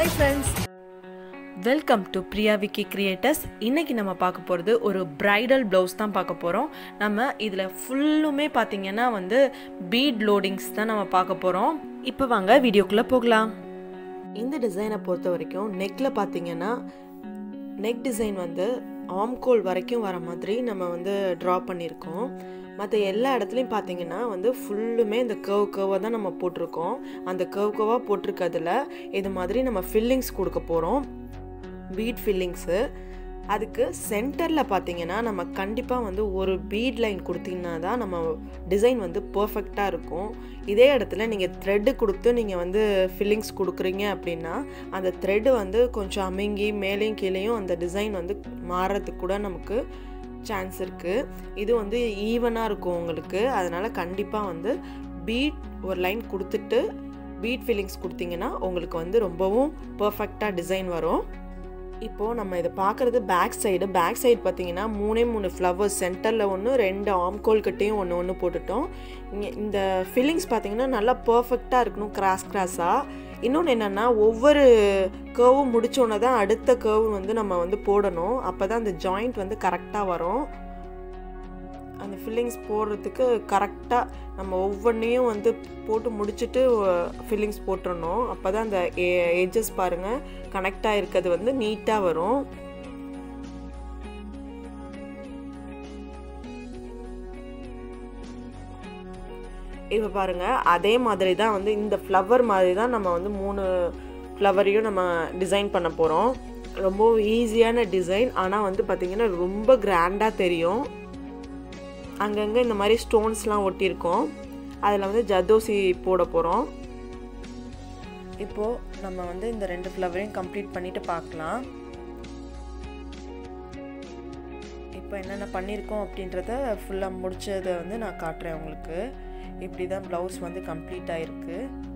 hi friends welcome to Priya Vicky creators இன்னைக்கு நம்ம பார்க்க போகிறது ஒரு பிரைடல் ப்ளவுஸ் தான் பார்க்க போகிறோம் நம்ம இதில் ஃபுல்லுமே பார்த்தீங்கன்னா வந்து பீட் லோடிங்ஸ் தான் நம்ம பார்க்க போகிறோம் இப்போ வாங்க வீடியோக்குள்ளே போகலாம் இந்த டிசைனை பொறுத்த வரைக்கும் நெக்கில் பார்த்தீங்கன்னா நெக் டிசைன் வந்து ஆம்கோல் வரைக்கும் வர மாதிரி நம்ம வந்து ட்ரா பண்ணியிருக்கோம் மற்ற எல்லா இடத்துலையும் பார்த்தீங்கன்னா வந்து ஃபுல்லுமே இந்த கர்வ் கர்வாக தான் நம்ம போட்டிருக்கோம் அந்த கர்வ் கர்வாக போட்டிருக்கிறதுல இது மாதிரி நம்ம ஃபில்லிங்ஸ் கொடுக்க போகிறோம் பீட் ஃபில்லிங்ஸு அதுக்கு சென்டரில் பார்த்தீங்கன்னா நம்ம கண்டிப்பாக வந்து ஒரு பீட் லைன் கொடுத்தீங்கன்னா தான் நம்ம டிசைன் வந்து பர்ஃபெக்டாக இருக்கும் இதே இடத்துல நீங்கள் த்ரெட்டு கொடுத்து நீங்கள் வந்து ஃபில்லிங்ஸ் கொடுக்குறீங்க அப்படின்னா அந்த த்ரெட்டு வந்து கொஞ்சம் அமுங்கி மேலேயும் கீழேயும் அந்த டிசைன் வந்து மாறுறதுக்கு கூட நமக்கு சான்ஸ் இருக்குது இது வந்து ஈவனாக இருக்கும் உங்களுக்கு அதனால் கண்டிப்பாக வந்து பீட் ஒரு லைன் கொடுத்துட்டு பீட் ஃபில்லிங்ஸ் கொடுத்தீங்கன்னா உங்களுக்கு வந்து ரொம்பவும் பர்ஃபெக்டாக டிசைன் வரும் இப்போது நம்ம இதை பார்க்குறது பேக் சைடு பேக் சைடு பார்த்தீங்கன்னா மூணே மூணு ஃப்ளவர்ஸ் சென்டரில் ஒன்று ரெண்டு ஆம்கோல் கிட்டேயும் ஒன்று ஒன்று போட்டுட்டோம் இங்கே இந்த ஃபில்லிங்ஸ் பார்த்தீங்கன்னா நல்லா பர்ஃபெக்டாக இருக்கணும் கிராஸ் கிராஸாக இன்னொன்று என்னென்னா ஒவ்வொரு கேர்வும் முடித்தோன்னே தான் அடுத்த கேர்வ் வந்து நம்ம வந்து போடணும் அப்போ தான் அந்த ஜாயிண்ட் வந்து கரெக்டாக வரும் அந்த ஃபில்லிங்ஸ் போடுறதுக்கு கரெக்டாக நம்ம ஒவ்வொன்றையும் வந்து போட்டு முடிச்சுட்டு ஃபில்லிங்ஸ் போட்டுறணும் அப்போ தான் அந்த எஜஸ் பாருங்கள் கனெக்டாக இருக்கிறது வந்து நீட்டாக வரும் இப்போ பாருங்கள் அதே மாதிரி தான் வந்து இந்த ஃப்ளவர் மாதிரி தான் நம்ம வந்து மூணு ஃப்ளவரையும் நம்ம டிசைன் பண்ண போகிறோம் ரொம்ப ஈஸியான டிசைன் ஆனால் வந்து பார்த்திங்கன்னா ரொம்ப கிராண்டாக தெரியும் அங்கங்கே இந்த மாதிரி ஸ்டோன்ஸ்லாம் ஒட்டியிருக்கோம் அதில் வந்து ஜதோசி போட போகிறோம் இப்போது நம்ம வந்து இந்த ரெண்டு ஃப்ளவரையும் கம்ப்ளீட் பண்ணிவிட்டு பார்க்கலாம் இப்போ என்னென்ன பண்ணியிருக்கோம் அப்படின்றத ஃபுல்லாக முடித்ததை வந்து நான் காட்டுறேன் உங்களுக்கு இப்படி தான் ப்ளவுஸ் வந்து கம்ப்ளீட் ஆகிருக்கு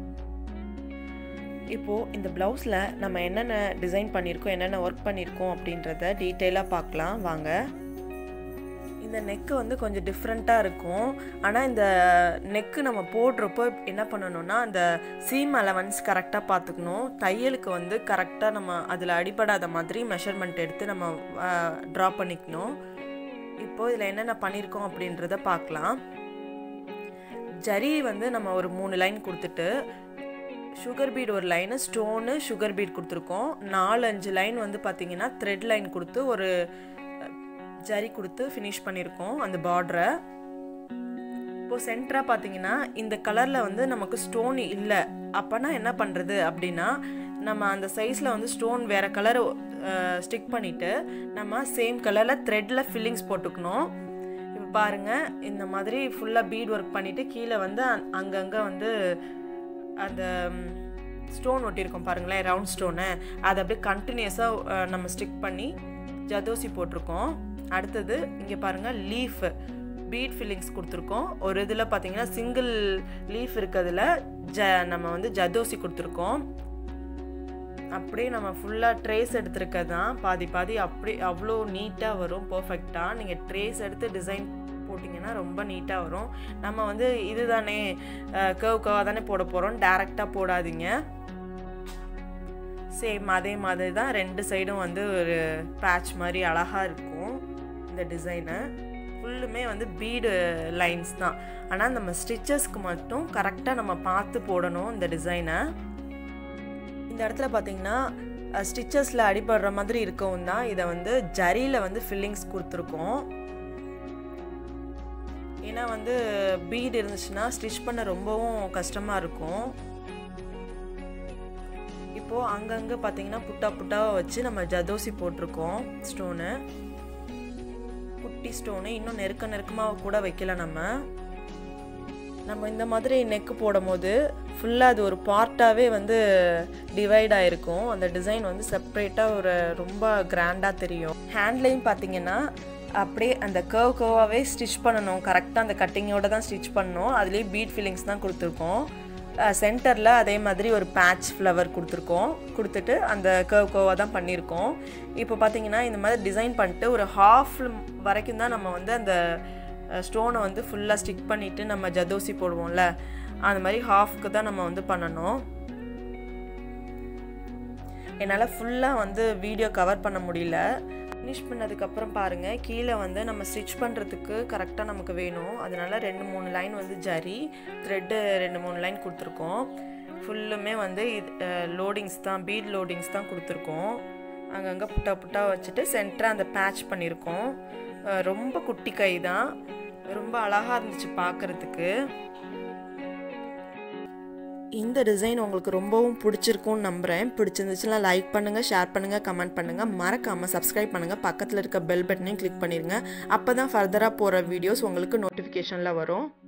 இப்போது இந்த ப்ளவுஸில் நம்ம என்னென்ன டிசைன் பண்ணியிருக்கோம் என்னென்ன ஒர்க் பண்ணியிருக்கோம் அப்படின்றத டீட்டெயிலாக பார்க்கலாம் வாங்க இந்த நெக்கு வந்து கொஞ்சம் டிஃப்ரெண்ட்டாக இருக்கும் ஆனால் இந்த நெக்கு நம்ம போடுறப்போ என்ன பண்ணணும்னா அந்த சீம் அலவன்ஸ் கரெக்டாக பார்த்துக்கணும் தையலுக்கு வந்து கரெக்டாக நம்ம அதில் அடிபடாத மாதிரி மெஷர்மெண்ட் எடுத்து நம்ம ட்ரா பண்ணிக்கணும் இப்போது இதில் என்னென்ன பண்ணியிருக்கோம் அப்படின்றத பார்க்கலாம் ஜரி வந்து நம்ம ஒரு மூணு லைன் கொடுத்துட்டு சுகர் பீட் ஒரு லைனு ஸ்டோனு சுகர் பீட் கொடுத்துருக்கோம் நாலு அஞ்சு லைன் வந்து பார்த்திங்கன்னா த்ரெட் லைன் கொடுத்து ஒரு ஜரி கொடுத்து ஃபினிஷ் பண்ணியிருக்கோம் அந்த பார்டரை இப்போது சென்டராக பார்த்தீங்கன்னா இந்த கலரில் வந்து நமக்கு ஸ்டோன் இல்லை அப்போனா என்ன பண்ணுறது அப்படின்னா நம்ம அந்த சைஸில் வந்து ஸ்டோன் வேறு கலர் ஸ்டிக் பண்ணிவிட்டு நம்ம சேம் கலரில் த்ரெட்டில் ஃபில்லிங்ஸ் போட்டுக்கணும் இப்போ பாருங்கள் இந்த மாதிரி ஃபுல்லாக பீட் ஒர்க் பண்ணிவிட்டு கீழே வந்து அங்கங்கே வந்து அந்த ஸ்டோன் ஒட்டியிருக்கோம் பாருங்களேன் ரவுண்ட் ஸ்டோனு அதை அப்படியே கண்டினியூஸாக நம்ம ஸ்டிக் பண்ணி ஜதோசி போட்டிருக்கோம் அடுத்தது இங்கே பாருங்கள் லீஃப் பீட் ஃபில்லிங்ஸ் கொடுத்துருக்கோம் ஒரு இதில் பார்த்தீங்கன்னா சிங்கிள் லீஃப் இருக்கிறதுல ஜ நம்ம வந்து ஜதோசி கொடுத்துருக்கோம் அப்படியே நம்ம ஃபுல்லாக ட்ரேஸ் எடுத்துருக்கிறது தான் பாதி பாதி அப்படி அவ்வளோ நீட்டாக வரும் பர்ஃபெக்டாக நீங்கள் ட்ரேஸ் எடுத்து டிசைன் போட்டிங்கன்னா ரொம்ப நீட்டாக வரும் நம்ம வந்து இது தானே கவ் கவாக தானே போட போகிறோம் டேரெக்டாக போடாதீங்க சேம் அதே மாதிரி தான் ரெண்டு சைடும் வந்து ஒரு பேட்ச் மாதிரி அழகாக இருக்கும் இந்த டிசைனு ஃபுல்லுமே வந்து பீடு லைன்ஸ் தான் ஆனால் நம்ம ஸ்டிச்சஸ்க்கு மட்டும் கரெக்டாக நம்ம பார்த்து போடணும் இந்த டிசைனை இந்த இடத்துல பார்த்தீங்கன்னா ஸ்டிச்சஸில் அடிபடுற மாதிரி இருக்கவும் தான் இதை வந்து ஜரியில் வந்து ஃபில்லிங்ஸ் கொடுத்துருக்கோம் ஏன்னா வந்து பீட் இருந்துச்சுன்னா ஸ்டிச் பண்ண ரொம்பவும் கஷ்டமாக இருக்கும் இப்போது அங்கங்கே பார்த்தீங்கன்னா புட்டா புட்டாவை வச்சு நம்ம ஜதோசி போட்டிருக்கோம் ஸ்டோனு குட்டி ஸ்டோனு இன்னும் நெருக்க நெருக்கமாக கூட வைக்கல நம்ம நம்ம இந்த மாதிரி நெக்கு போடும் போது ஃபுல்லாக அது ஒரு பார்ட்டாகவே வந்து டிவைட் ஆகிருக்கும் அந்த டிசைன் வந்து செப்ரேட்டாக ஒரு ரொம்ப கிராண்டாக தெரியும் ஹேண்ட்லையும் பார்த்தீங்கன்னா அப்படியே அந்த கர்வ் கர்வாகவே ஸ்டிச் பண்ணணும் கரெக்டாக அந்த கட்டிங்கோட தான் ஸ்டிச் பண்ணணும் அதுலேயே பீட் ஃபில்லிங்ஸ் தான் கொடுத்துருக்கோம் சென்டரில் அதே மாதிரி ஒரு பேட்ச் ஃப்ளவர் கொடுத்துருக்கோம் கொடுத்துட்டு அந்த கர்வ் கர்வாக தான் பண்ணியிருக்கோம் இப்போ பார்த்தீங்கன்னா இந்த மாதிரி டிசைன் பண்ணிட்டு ஒரு ஹாஃப் வரைக்கும் தான் நம்ம வந்து அந்த ஸ்டோனை வந்து ஃபுல்லாக ஸ்டிக் பண்ணிவிட்டு நம்ம ஜதோசி போடுவோம்ல அந்த மாதிரி ஹாஃப்க்கு தான் நம்ம வந்து பண்ணணும் என்னால் ஃபுல்லாக வந்து வீடியோ கவர் பண்ண முடியல ஃபினிஷ் பண்ணதுக்கப்புறம் பாருங்கள் கீழே வந்து நம்ம ஸ்டிச் பண்ணுறதுக்கு கரெக்டாக நமக்கு வேணும் அதனால் ரெண்டு மூணு லைன் வந்து ஜரி த்ரெட்டு ரெண்டு மூணு லைன் கொடுத்துருக்கோம் ஃபுல்லுமே வந்து இது லோடிங்ஸ் தான் பீட் லோடிங்ஸ் தான் கொடுத்துருக்கோம் அங்கங்கே புட்டா புட்டா வச்சுட்டு சென்டராக அந்த பேட்ச் பண்ணியிருக்கோம் ரொம்ப குட்டி கை தான் ரொம்ப அழகாக இருந்துச்சு பார்க்குறதுக்கு இந்த டிசைன் உங்களுக்கு ரொம்பவும் பிடிச்சிருக்கும்னு நம்புகிறேன் பிடிச்சிருந்துச்சுன்னா லைக் பண்ணுங்கள் ஷேர் பண்ணுங்கள் கமெண்ட் பண்ணுங்கள் மறக்காமல் சப்ஸ்கிரைப் பண்ணுங்கள் பக்கத்தில் இருக்க பெல் பட்டனையும் கிளிக் பண்ணிடுங்க அப்போ தான் ஃபர்தராக போகிற வீடியோஸ் உங்களுக்கு நோட்டிஃபிகேஷனில் வரும்